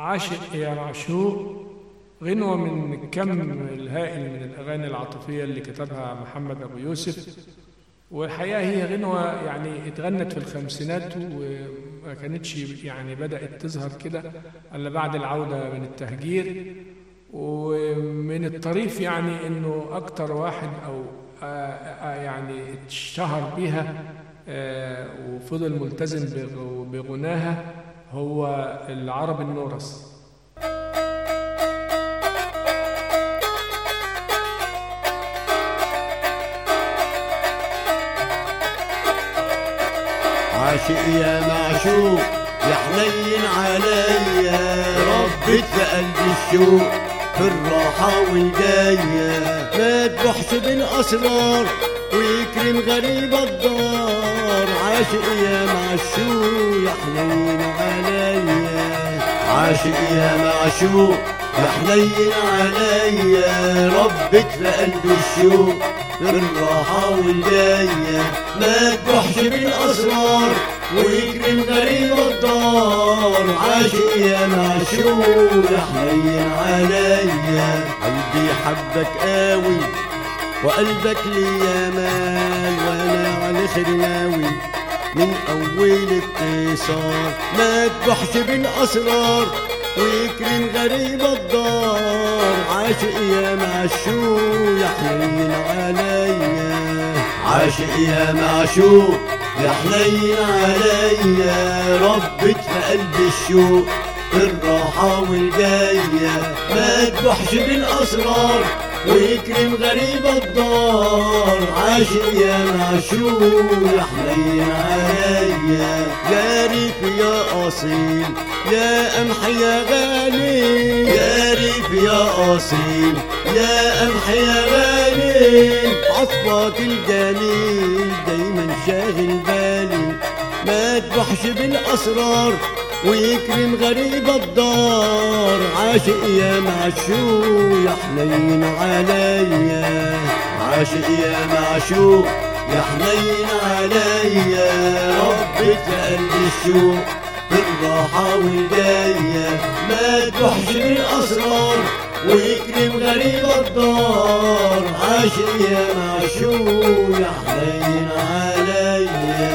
عاشق يا معشوق غنوة من الكم الهائل من الأغاني العاطفية اللي كتبها محمد أبو يوسف والحقيقة هي غنوة يعني اتغنت في الخمسينات وما كانتش يعني بدأت تظهر كده إلا بعد العودة من التهجير ومن الطريف يعني إنه أكتر واحد أو آه، آه، يعني اتشهر بيها آه، وفضل ملتزم بغ- بغناها هو العرب النورس عاشق يا معشوق يا حنين عليا ربت في قلبي الشوق في الراحة والجاية ما تبحش بالأسرار ويكرم غريب الدار عاشق يا معشوق يا حنين عليا عاشق يا معشوق يا حنين عليا ربت في قلبي الشوق في الراحة والجاية ما تبحش بالأسرار ويكرم غريب الدار عاشق يا معشوق يا حنين عليا قلبي حبك قوي وقلبك لي مال وانا على خير ناوي من اول اتصال ما تبحش بالاسرار ويكرم غريب الدار عاشق يا معشوق يا حنين عليا عاشق يا معشوق يا حنين عليا ربت في قلبي الشوق الراحة والجاية ما تبحش بالأسرار ويكرم غريب الدار عاشق يا معشوق يا حنين عليا يا ريف يا أصيل يا قمح يا غالي يا ريف يا أصيل يا قمح يا غالي عصفك الجميل دايما شاغل بالي ما تبحش بالأسرار ويكرم غريب الدار عاشق يا معشوق يا حنين عليا عاشق يا معشوق يا حنين عليا ربك قلبي الشوق بالراحة والجاية ما تبحش بالأسرار ويكرم غريب الدار عاشق يا معشوق يا حنين عليا